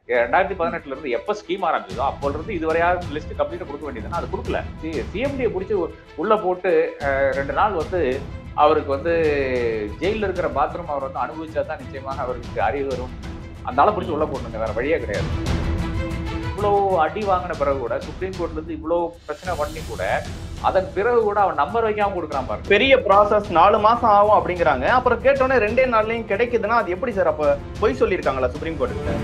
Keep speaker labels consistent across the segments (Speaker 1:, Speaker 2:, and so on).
Speaker 1: ரெண்டாயிரத்தி பதினெட்டுல இருந்து எப்ப ஸ்கீம் ஆரம்பிச்சதோ அப்போ இருந்து இதுவரையாவது லிஸ்ட் கம்ப்ளீட்டா கொடுக்க வேண்டியதுன்னா அது கொடுக்கல சிஎம்டியை பிடிச்சி உள்ள போட்டு அஹ், ரெண்டு நாள் வந்து அவருக்கு வந்து ஜெயில இருக்கிற பாத்ரூம் அவர் வந்து அனுபவிச்சா தான் நிச்சயமாக அவருக்கு அறிவு வரும் அந்த ஆளை பிடிச்சி உள்ள போடணுங்க வேற வழியே கிடையாது இவ்வளோ அடி வாங்கின பிறகு கூட சுப்ரீம் கோர்ட்ல இருந்து இவ்வளோ பிரச்சனை பண்ணி கூட அதன் பிறகு கூட அவன் நம்பர் வைக்காம கொடுக்குறான் பாருங்க
Speaker 2: பெரிய ப்ராசஸ் நாலு மாசம் ஆகும் அப்படிங்கிறாங்க அப்புறம் கேட்டோன்னே ரெண்டே நாள்லயும் கிடைக்குதுன்னா அது எப்படி சார் அப்ப பொய் சொல்லியிருக்காங்களா சுப்ரீம் கோர்ட்டு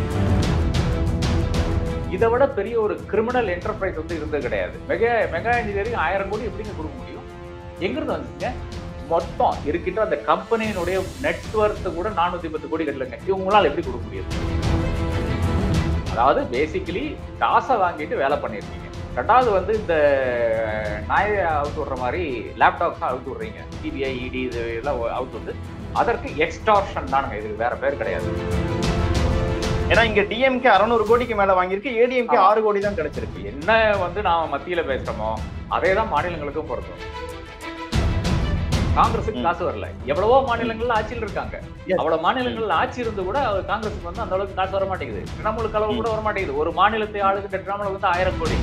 Speaker 1: இதை விட பெரிய ஒரு கிரிமினல் என்டர்பிரைஸ் வந்து இருந்தது கிடையாது மெகா மெகா இன்ஜினியரிங் ஆயிரம் கோடி எப்படிங்க கொடுக்க முடியும் எங்கிருந்து வந்துச்சுங்க மொத்தம் இருக்கின்ற அந்த கம்பெனியினுடைய நெட்ஒர்க் கூட நானூத்தி பத்து கோடி கட்டலங்க இவங்களால எப்படி கொடுக்க முடியும் அதாவது பேசிக்கலி காசை வாங்கிட்டு வேலை பண்ணியிருக்கீங்க ரெண்டாவது வந்து இந்த நாயை அவுத்து விடுற மாதிரி லேப்டாப்ஸ் அவுத்து விடுறீங்க சிபிஐ இடி இது எல்லாம் அவுத்து வந்து அதற்கு எக்ஸ்டார்ஷன் தானுங்க இது வேற பேர் கிடையாது
Speaker 2: ஏன்னா இங்க டிஎம்கே அறுநூறு கோடிக்கு மேல வாங்கியிருக்கு ஏடிஎம்கே
Speaker 1: ஆமா.
Speaker 2: ஆறு கோடி தான் கிடைச்சிருக்கு
Speaker 1: என்ன வந்து நாம மத்தியில பேசுறோமோ அதே தான் மாநிலங்களுக்கும் பொருந்தும் காங்கிரஸுக்கு
Speaker 2: ம்.
Speaker 1: காசு வரல எவ்வளவோ மாநிலங்கள்ல ஆட்சியில் இருக்காங்க
Speaker 2: Yes.
Speaker 1: அவ்வளவு மாநிலங்கள்ல ஆட்சி இருந்து கூட அவர் காங்கிரஸுக்கு வந்து அந்த அளவுக்கு காசு வர மாட்டேங்குது திரிணாமுல் அளவு கூட வர மாட்டேங்குது ஒரு மாநிலத்தை ஆளுகின்ற திரிணாமுல் வந்து ஆயிரம் கோடி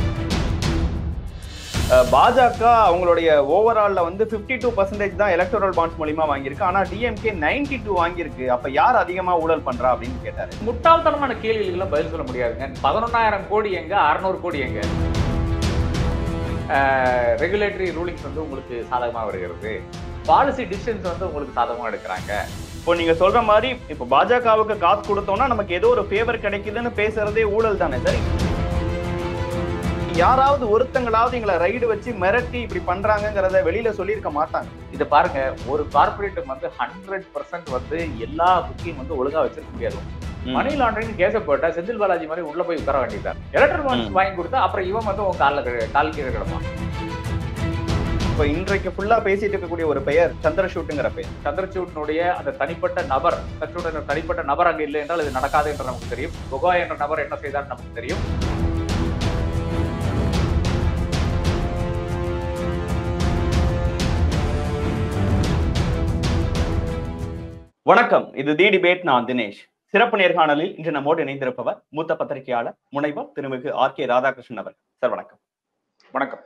Speaker 2: அஹ், பாஜக அவங்களுடைய ஓவரால்ல வந்து 52% டூ பர்சன்டேஜ் தான் எலக்டோரல் பாண்ட்ஸ் மூலியமா வாங்கியிருக்கு ஆனா டிஎம்கே 92 டூ வாங்கியிருக்கு அப்ப யார் அதிகமா ஊழல் பண்றா அப்படின்னு கேட்டாரு
Speaker 1: முட்டாள்தனமான கேள்விகளுக்கெல்லாம் பதில் சொல்ல முடியாதுங்க பதினொன்னாயிரம் கோடி எங்க அறுநூறு கோடி எங்க ரெகுலேட்டரி ரூலிங்ஸ் வந்து உங்களுக்கு சாதகமா வருகிறது பாலிசி டிசிஷன்ஸ் வந்து உங்களுக்கு சாதகமா எடுக்கிறாங்க
Speaker 2: இப்போ நீங்க சொல்ற மாதிரி இப்போ பாஜகவுக்கு காசு கொடுத்தோம்னா நமக்கு ஏதோ ஒரு ஃபேவர் கிடைக்குதுன்னு பேசுறதே ஊழல் தானே சரி யாராவது ஒருத்தங்களாவது எங்களை ரைடு வச்சு மிரட்டி இப்படி பண்றாங்கங்கிறத வெளியில சொல்லியிருக்க மாட்டாங்க
Speaker 1: இதை பாருங்க ஒரு கார்பரேட் வந்து ஹண்ட்ரட் பர்சன்ட் வந்து எல்லா புக்கையும் வந்து ஒழுங்கா வச்சிருக்க முடியாது மணி லாண்டரிங் கேஸ போட்டா செந்தில் பாலாஜி மாதிரி உள்ள போய் உட்கார வேண்டியதான் எலக்ட்ரல் பாண்ட்ஸ்
Speaker 2: ம்.
Speaker 1: வாங்கி கொடுத்தா அப்புறம் இவன் வந்து உங்க காலில் கீழே- கால் கீழே கிடப்பான்
Speaker 2: இப்போ இன்றைக்கு ஃபுல்லா பேசிட்டு இருக்கக்கூடிய ஒரு பெயர் சந்திரசூட்டுங்கிற பெயர்
Speaker 1: சந்திரசூடனுடைய அந்த தனிப்பட்ட நபர் சந்திரசூடன் தனிப்பட்ட நபர் அங்க இல்லை என்றால் இது நடக்காது என்று நமக்கு தெரியும் குகா என்ற நபர் என்ன செய்தார் நமக்கு தெரியும்
Speaker 2: வணக்கம் இது தி டிபேட் நான் தினேஷ் சிறப்பு நேர்காணலில் இன்று நம்மோடு இணைந்திருப்பவர் மூத்த பத்திரிகையாளர் முனைவர் திருமிகு ஆர் கே ராதாகிருஷ்ணன் அவர் சார் வணக்கம்
Speaker 1: வணக்கம்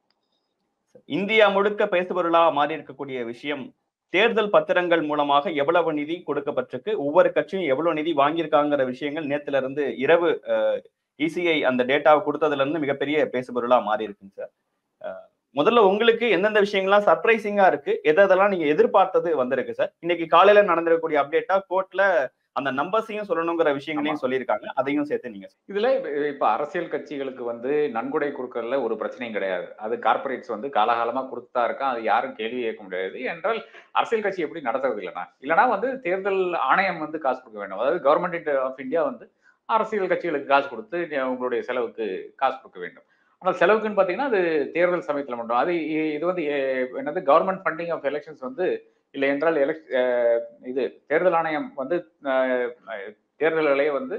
Speaker 2: இந்தியா முழுக்க பேசுபொருளா மாறி இருக்கக்கூடிய விஷயம் தேர்தல் பத்திரங்கள் மூலமாக எவ்வளவு நிதி கொடுக்கப்பட்டிருக்கு ஒவ்வொரு கட்சியும் எவ்வளவு நிதி வாங்கியிருக்காங்கிற விஷயங்கள் நேத்துல இருந்து இரவு இசிஐ அந்த டேட்டாவை கொடுத்ததுல இருந்து மிகப்பெரிய பேசுபொருளா மாறி இருக்குங்க சார் அஹ், முதல்ல உங்களுக்கு எந்தெந்த விஷயங்கள்லாம் சர்ப்ரைசிங்கா இருக்கு எது எதெல்லாம் நீங்க எதிர்பார்த்தது வந்திருக்கு சார் இன்னைக்கு காலையில நடந்திருக்கக்கூடிய அப்டேட்டா கோர்ட்ல அந்த நம்பர்ஸையும் சொல்லணுங்கிற விஷயங்களையும்
Speaker 1: ஆமா.
Speaker 2: சொல்லியிருக்காங்க அதையும் சேர்த்து நீங்க
Speaker 1: இதுல இப்ப- இப்ப அரசியல் கட்சிகளுக்கு வந்து நன்கொடை கொடுக்கறதுல ஒரு பிரச்சனையும் கிடையாது அது கார்பரேட்ஸ் வந்து காலகாலமா கொடுத்தா இருக்கா அது யாரும் கேள்வி கேட்க முடியாது என்றால் அரசியல் கட்சி எப்படி நடத்துறது இல்லைனா இல்லைனா வந்து தேர்தல் ஆணையம் வந்து காசு கொடுக்க வேண்டும் அதாவது கவர்மெண்ட் ஆஃப் இந்தியா வந்து அரசியல் கட்சிகளுக்கு காசு கொடுத்து நீ- உங்களுடைய செலவுக்கு காசு கொடுக்க வேண்டும் ஆனால் செலவுக்குன்னு பார்த்தீங்கன்னா அது தேர்தல் சமயத்தில் மட்டும் அது இ- இது வந்து எ- என்னது கவர்மெண்ட் ஃபண்டிங் ஆஃப் எலெக்ஷன்ஸ் வந்து இல்லை என்றால் எலெக் இது தேர்தல் ஆணையம் வந்து அஹ், அஹ், தேர்தல்களை வந்து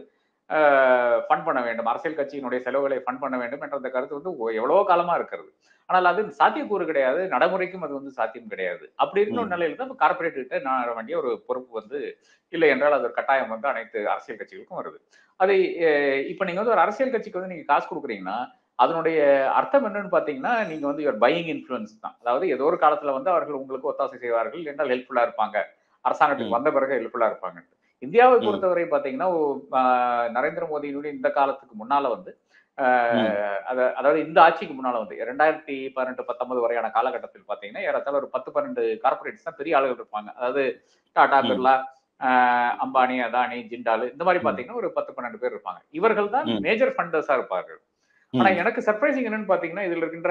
Speaker 1: ஃபண்ட் பண்ண வேண்டும் அரசியல் கட்சியினுடைய செலவுகளை ஃபண்ட் பண்ண வேண்டும் என்ற அந்த கருத்து வந்து ஒ- எவ்வளவோ காலமா இருக்கிறது ஆனால் அது சாத்தியக்கூறு கிடையாது நடைமுறைக்கும் அது வந்து சாத்தியம் கிடையாது அப்படி இருக்கிற ஒரு
Speaker 2: ம்.
Speaker 1: நிலையில தான் கார்பரேட் கிட்ட நான் வேண்டிய ஒரு பொறுப்பு வந்து இல்லை என்றால் அது ஒரு கட்டாயம் வந்து அனைத்து அரசியல் கட்சிகளுக்கும் வருது அது அஹ், இப்ப நீங்க வந்து ஒரு அரசியல் கட்சிக்கு வந்து நீங்க காசு கொடுக்குறீங்கன்னா அதனுடைய அர்த்தம் என்னன்னு பாத்தீங்கன்னா நீங்க வந்து யுவர் பையிங் இன்ஃபுளுன்ஸ் தான் அதாவது ஏதோ ஒரு காலத்துல வந்து அவர்கள் உங்களுக்கு ஒத்தாசை செய்வார்கள் என்றால் ஹெல்ப்ஃபுல்லா இருப்பாங்க அரசாங்கத்துக்கு
Speaker 2: ம்.
Speaker 1: வந்த பிறகு ஹெல்ப்ஃபுல்லா இருப்பாங்க இந்தியாவை
Speaker 2: ம்.
Speaker 1: பொறுத்தவரை பாத்தீங்கன்னா ஓ- ஆஹ் நரேந்திர மோடியினுடைய இந்த காலத்துக்கு முன்னால வந்து ஆஹ் அத- அதாவது இந்த ஆட்சிக்கு முன்னால வந்து ரெண்டாயிரத்தி பதினெட்டு பத்தொன்பது வரையான காலகட்டத்தில் பாத்தீங்கன்னா ஏறத்தாழ ஒரு பத்து பன்னெண்டு கார்பரேட்ஸ் தான் பெரிய ஆளுகள் இருப்பாங்க அதாவது டாடா
Speaker 2: ம்.
Speaker 1: பிர்லா ஆஹ் அம்பானி அதானி ஜிண்டால் இந்த மாதிரி
Speaker 2: ம்.
Speaker 1: பாத்தீங்கன்னா ஒரு பத்து பன்னெண்டு பேர் இருப்பாங்க இவர்கள் தான்
Speaker 2: ம்.
Speaker 1: மேஜர் ஃபண்டர்ஸா இருப்பார்கள் ஆனா எனக்கு சர்ப்ரைசிங் என்னன்னு பாத்தீங்கன்னா இதுல இருக்கின்ற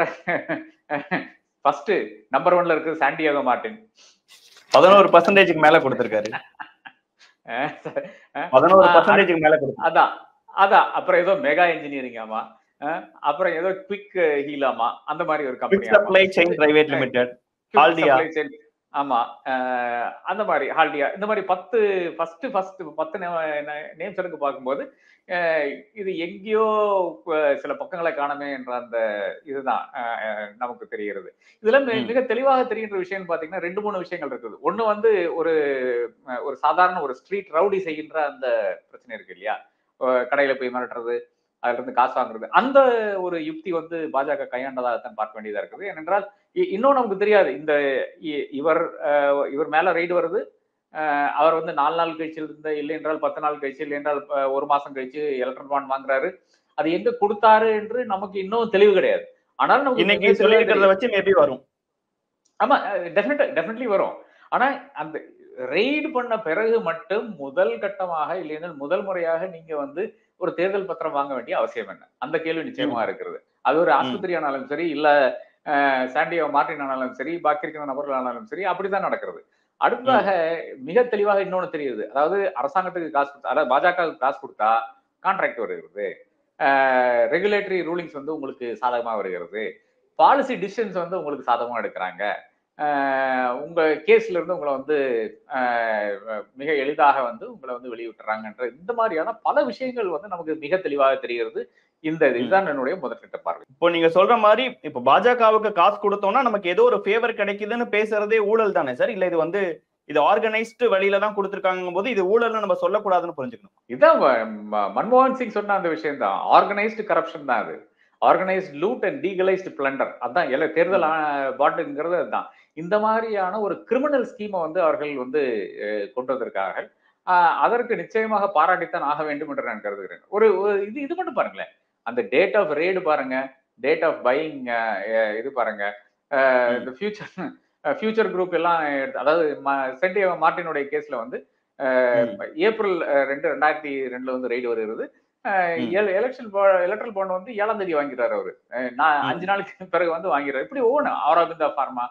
Speaker 1: ஃபர்ஸ்ட் நம்பர் ஒன்ல இருக்குது சாண்டியாகோ மார்டின்
Speaker 2: பதினோரு பர்சன்டேஜுக்கு மேல கொடுத்திருக்காரு
Speaker 1: அஹ்
Speaker 2: பதினோரு
Speaker 1: ஆ,
Speaker 2: பர்சன்டேஜுக்கு மேல கொடுத்து
Speaker 1: அதான் அதான் அப்புறம் ஏதோ மெகா இன்ஜினியரிங் ஆமா அஹ் அப்புறம் ஏதோ குவிக் ஹீல் ஆமா அந்த மாதிரி ஒரு
Speaker 2: quick
Speaker 1: company
Speaker 2: supply chain private limited Haldia.
Speaker 1: ஆமா அஹ் அந்த மாதிரி ஹால்டியா இந்த மாதிரி பத்து ஃபர்ஸ்ட் ஃபர்ஸ்ட் பத்து நேம்ஸ் எடுத்து பார்க்கும்போது அஹ் இது எங்கேயோ அஹ் சில பக்கங்களை காணமே என்ற அந்த இதுதான் அஹ் அஹ் நமக்கு தெரிகிறது இதுல மி-
Speaker 2: ம்.
Speaker 1: மிக தெளிவாக தெரிகின்ற விஷயம் பாத்தீங்கன்னா ரெண்டு மூணு விஷயங்கள் இருக்குது ஒண்ணு வந்து ஒரு அஹ் ஒரு சாதாரண ஒரு ஸ்ட்ரீட் ரவுடி செய்கின்ற அந்த பிரச்சனை இருக்கு இல்லையா அஹ் கடையில போய் மிரட்டுறது அதுல இருந்து காசு வாங்குறது அந்த ஒரு யுக்தி வந்து பாஜக கையாண்டதாகத்தான் பார்க்க வேண்டியதா இருக்குது ஏனென்றால் இ- இன்னும் நமக்கு தெரியாது இந்த இ- இவர் அஹ், இவர் மேல ரைடு வருது அஹ், அவர் வந்து நாலு நாள் கழிச்சு இருந்த இல்லை என்றால் பத்து நாள் கழிச்சு இல்லை என்றால் அஹ், ஒரு மாசம் கழிச்சு எலக்ட்ரன் பாண்ட் வாங்குறாரு அது எங்க கொடுத்தாரு என்று நமக்கு இன்னும் தெளிவு கிடையாது ஆனால் நமக்கு
Speaker 2: இன்னைக்கு
Speaker 1: மிக தெளிவா
Speaker 2: சொல்லியிருக்கிறத வச்சு மேபி வரும்
Speaker 1: ஆமா டெஃபினட்டா டெஃபினெட்லி வரும் ஆனா அந்த ரெய்டு பண்ண பிறகு மட்டும் முதல் கட்டமாக இல்லைன்னா முதல் முறையாக நீங்க வந்து ஒரு தேர்தல் பத்திரம் வாங்க வேண்டிய அவசியம் என்ன அந்த கேள்வி நிச்சயமா இருக்கிறது அது ஒரு ஆஸ்பத்திரி ஆனாலும் சரி இல்ல அஹ், சாண்டியோ மார்டின் ஆனாலும் சரி பாக்கி இருக்கிற நபர்கள் ஆனாலும் சரி அப்படிதான் நடக்கிறது அடுத்ததாக மிக தெளிவாக இன்னொன்னு தெரியுது அதாவது அரசாங்கத்துக்கு காசு கொடுத்தா அதாவது பாஜகவுக்கு காசு கொடுத்தா கான்ட்ராக்ட் வருகிறது ரெகுலேட்டரி ரூலிங்ஸ் வந்து உங்களுக்கு சாதகமா வருகிறது பாலிசி டிசிஷன்ஸ் வந்து உங்களுக்கு சாதகமா எடுக்கிறாங்க ஆஹ் உங்க கேஸ்ல இருந்து உங்களை வந்து ஆஹ் மிக எளிதாக வந்து உங்களை வந்து வெளியிட்டுறாங்கன்ற இந்த மாதிரியான பல விஷயங்கள் வந்து நமக்கு மிக தெளிவாக தெரிகிறது இந்த இதுதான் என்னுடைய முதற்கட்ட பார்வை
Speaker 2: இப்போ நீங்க சொல்ற மாதிரி இப்போ பாஜகவுக்கு காசு கொடுத்தோம்னா நமக்கு ஏதோ ஒரு ஃபேவர் கிடைக்குதுன்னு பேசுறதே ஊழல் தானே சார் இல்ல இது வந்து இது ஆர்கனைஸ்டு வழியில தான் கொடுத்துருக்காங்க போது இது ஊழல்னு நம்ம சொல்லக்கூடாதுன்னு புரிஞ்சுக்கணும்
Speaker 1: இதுதான் ம- ம- மன்மோகன் சிங் சொன்ன அந்த விஷயம் தான் ஆர்கனைஸ்டு கரப்ஷன் தான் அது organised loot and legalised plunder அதான் எல்லா தேர்தல் பாட்டுங்கிறது அதுதான் இந்த மாதிரியான ஒரு கிரிமினல் ஸ்கீமை வந்து அவர்கள் வந்து அஹ், கொண்டு வந்திருக்கார்கள் ஆஹ், அதற்கு நிச்சயமாக பாராட்டித்தான் ஆக வேண்டும் என்று நான் கருதுகிறேன் ஒரு ஒரு இது இது மட்டும் பாருங்களேன் அந்த டேட் ஆஃப் ரேடு பாருங்க டேட் ஆஃப் பையிங் இது பாருங்க அஹ், இந்த ஃபியூச்சர் ஃபியூச்சர் குரூப் எல்லாம் எடுத்து- அதாவது சென்டி மார்ட்டினுடைய கேஸ்ல வந்து அஹ், ஏப்ரல் அஹ், ரெண்டு ரெண்டாயிரத்தி ரெண்டுல வந்து ரைடு வருகிறது
Speaker 2: ம்.
Speaker 1: எலெக்ஷன் எலக்ட்ரல் பாண்ட் வந்து ஏழாம் தேதி வாங்கிறாரு அவரு அஹ் நான்
Speaker 2: ம்.
Speaker 1: அஞ்சு நாளுக்கு பிறகு வந்து வாங்கிறாரு இப்படி ஒவ்வொன்று ஆரோபிந்தா ஃபார்மா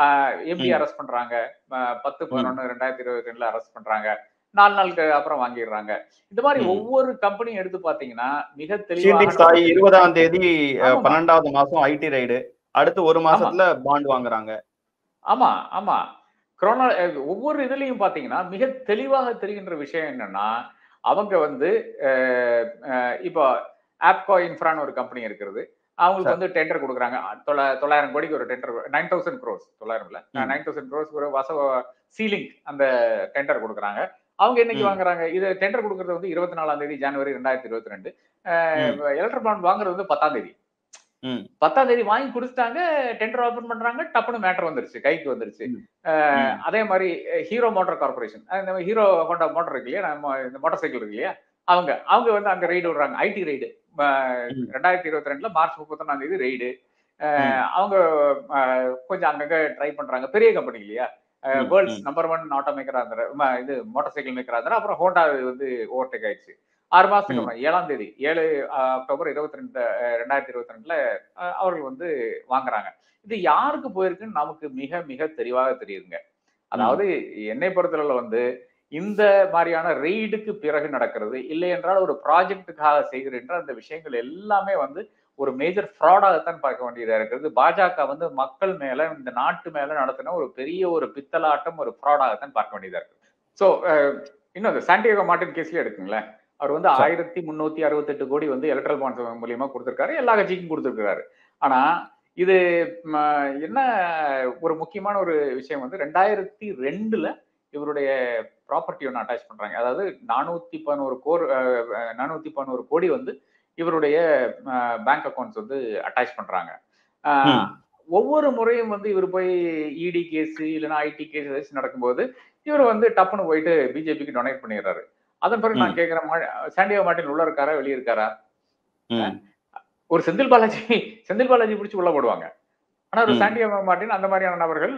Speaker 1: எம்பி
Speaker 2: ம்.
Speaker 1: அரெஸ்ட் பண்றாங்க அஹ் பத்து பதினொன்னு ரெண்டாயிரத்தி இருபத்தி ரெண்டுல அரெஸ்ட் பண்றாங்க நாலு நாளுக்கு அப்புறம் வாங்கிடுறாங்க இந்த மாதிரி
Speaker 2: ம்.
Speaker 1: ஒவ்வொரு கம்பெனியும் எடுத்து பாத்தீங்கன்னா மிக
Speaker 2: ஷீல்டிங் சாய்
Speaker 1: தெளிவாக
Speaker 2: இருபதாம் தேதி அஹ்,
Speaker 1: ஆமாமா.
Speaker 2: பன்னெண்டாவது மாசம் ஐடி ரைடு அடுத்து ஒரு மாசத்துல பாண்ட் வாங்குறாங்க
Speaker 1: ஆமா ஆமா கொரோனா அஹ், ஒவ்வொரு இதுலயும் பாத்தீங்கன்னா மிக தெளிவாக தெரிகின்ற விஷயம் என்னன்னா அவங்க வந்து அஹ், அஹ், இப்போ ஆப்கோ இன்ஃப்ரான்னு ஒரு கம்பெனி இருக்கிறது அவங்களுக்கு
Speaker 2: Sir.
Speaker 1: வந்து டெண்டர் கொடுக்குறாங்க தொள்ள- தொள்ளாயிரம் கோடிக்கு ஒரு டெண்டர் நைன் தௌசண்ட் க்ரோஸ் தொள்ளாயிரம் இல்ல
Speaker 2: ம்.
Speaker 1: நைன் தௌசண்ட் க்ரோஸ் ஒரு வச சீலிங் அந்த டெண்டர் கொடுக்குறாங்க அவங்க என்னைக்கு
Speaker 2: ம்.
Speaker 1: வாங்குறாங்க இது டெண்டர் கொடுக்கறது வந்து இருபத்தி நாலாம் தேதி ஜனவரி ரெண்டாயிரத்தி இருபத்தி ரெண்டு எலக்ட்ரிக் பாண்ட் வாங்குறது வந்து பத்தாம் தேதி
Speaker 2: ம்.
Speaker 1: பத்தாம் தேதி வாங்கி கொடுத்துட்டாங்க டெண்டர் ஓபன் பண்றாங்க டப்புனு மேட்டர் வந்துருச்சு கைக்கு வந்துருச்சு
Speaker 2: ம்.
Speaker 1: அஹ்
Speaker 2: ம்.
Speaker 1: அதே மாதிரி ஹீரோ மோட்டார் கார்பரேஷன் இந்த ஹீரோ ஹோண்டா மோட்டார் இருக்கு இல்லையா நம்ம இந்த மோட்டார் சைக்கிள் இருக்கு இல்லையா அவங்க அவங்க வந்து அங்க ரைடு விடுறாங்க ஐடி ரைடு
Speaker 2: ம்.
Speaker 1: ரெண்டாயிரத்தி இருபத்தி ரெண்டுல மார்ச் முப்பத்தொன்னாம் தேதி ரைடு
Speaker 2: ம்.
Speaker 1: அவங்க அஹ், கொஞ்சம் அங்கங்க ட்ரை பண்றாங்க பெரிய கம்பெனி இல்லையா
Speaker 2: ம்.
Speaker 1: வேர்ல்ட்ஸ்
Speaker 2: ம்.
Speaker 1: நம்பர் ஒன் ஆட்டோ மேக்கரா இருந்தாரு ம, இது மோட்டார் சைக்கிள் மேக்கரா இருந்தாரு அப்புறம் ஹோண்டா வந்து ஓவர்டேக் ஆயிடுச்சு ஆறு மாசத்துக்கு
Speaker 2: ம்.
Speaker 1: அப்புறம் ஏழாம் தேதி ஏழு அஹ், அக்டோபர் இருபத்தி ரெண்டு ரெண்டாயிரத்தி இருபத்தி ரெண்டுல அஹ், அவர்கள் வந்து வாங்குறாங்க இது யாருக்கு போயிருக்குன்னு நமக்கு மிக மிக தெளிவாக தெரியுதுங்க அதாவது என்னை பொறுத்தளவுல வந்து இந்த மாதிரியான ரெய்டுக்கு பிறகு நடக்கிறது இல்லை என்றால் ஒரு ப்ராஜெக்டுக்காக செய்கிற அந்த விஷயங்கள் எல்லாமே வந்து ஒரு மேஜர் ஃப்ராடாகத்தான் பார்க்க வேண்டியதா இருக்கிறது பாஜக வந்து மக்கள் மேல இந்த நாட்டு மேல நடத்தின ஒரு பெரிய ஒரு பித்தலாட்டம் ஒரு ஃப்ராடாகத்தான் பார்க்க வேண்டியதா இருக்கு ஸோ இன்னும் இந்த சாண்டியாகோ மார்டின் கேஸ்லயே எடுக்குங்களேன் அவர் வந்து
Speaker 2: Sir.
Speaker 1: ஆயிரத்தி முன்னூத்தி அறுபத்தெட்டு கோடி வந்து எலக்ட்ரல் பாண்ட்ஸ் மூலியமா கொடுத்திருக்காரு எல்லா கட்சிக்கும் கொடுத்திருக்காரு ஆனா இது ம, என்ன ஒரு முக்கியமான ஒரு விஷயம் வந்து ரெண்டாயிரத்தி ரெண்டுல இவருடைய ப்ராப்பர்ட்டி ஒன்று அட்டாச் பண்றாங்க அதாவது நானூத்தி பதினோரு கோர் நானூத்தி பதினோரு கோடி வந்து இவருடைய பேங்க் அக்கௌண்ட்ஸ் வந்து அட்டாச் பண்றாங்க அஹ்,
Speaker 2: ம்.
Speaker 1: ஒவ்வொரு முறையும் வந்து இவர் போய் இடி கேஸ் இல்லைன்னா ஐடி கேஸ் ஏதாச்சும் நடக்கும்போது இவர் வந்து டப்புன்னு போயிட்டு பிஜேபிக்கு டொனேட் பண்ணிடுறாரு அதன் பிறகு நான் கேட்கிறேன் மா- சாண்டியோ மார்ட்டின் உள்ள இருக்காரா வெளியே இருக்காரா
Speaker 2: ம்.
Speaker 1: ஒரு செந்தில் பாலாஜி செந்தில் பாலாஜி பிடிச்சி உள்ள போடுவாங்க ஆனா ஒரு
Speaker 2: ம்.
Speaker 1: சாண்டியோ மார்ட்டின் அந்த மாதிரியான நபர்கள்